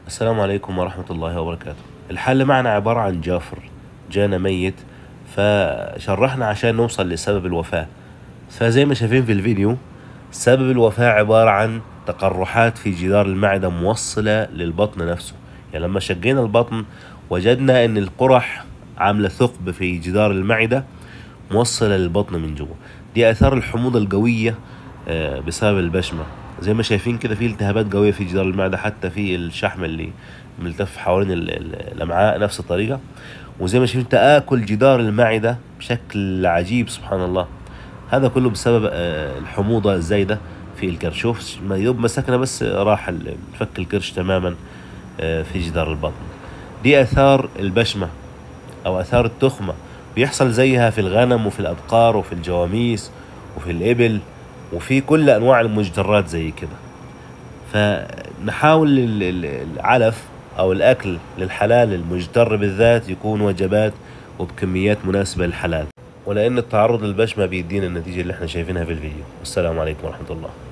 السلام عليكم ورحمة الله وبركاته الحل معنا عبارة عن جافر جانا ميت فشرحنا عشان نوصل لسبب الوفاة فزي ما شايفين في الفيديو سبب الوفاة عبارة عن تقرحات في جدار المعدة موصلة للبطن نفسه يعني لما شقينا البطن وجدنا ان القرح عاملة ثقب في جدار المعدة موصلة للبطن من جوا دي آثار الحموضة القوية آه، بسبب البشمة زي ما شايفين كده في التهابات قوية في جدار المعدة حتى في الشحم اللي ملتف حوالين ال- ال- الأمعاء نفس الطريقة وزي ما شايفين تآكل جدار المعدة بشكل عجيب سبحان الله هذا كله بسبب آه، الحموضة الزايدة في الكرش شوف ما يوب مسكنا بس راح ال- فك الكرش تماما آه، في جدار البطن دي آثار البشمة أو آثار التخمة بيحصل زيها في الغنم وفي الأبقار وفي الجواميس وفي الإبل وفي كل أنواع المجدرات زي كده فنحاول ال- ال- العلف أو الأكل للحلال المجدر بالذات يكون وجبات وبكميات مناسبة للحلال ولأن التعرض للبشمة بيدينا النتيجة اللي احنا شايفينها في الفيديو والسلام عليكم ورحمة الله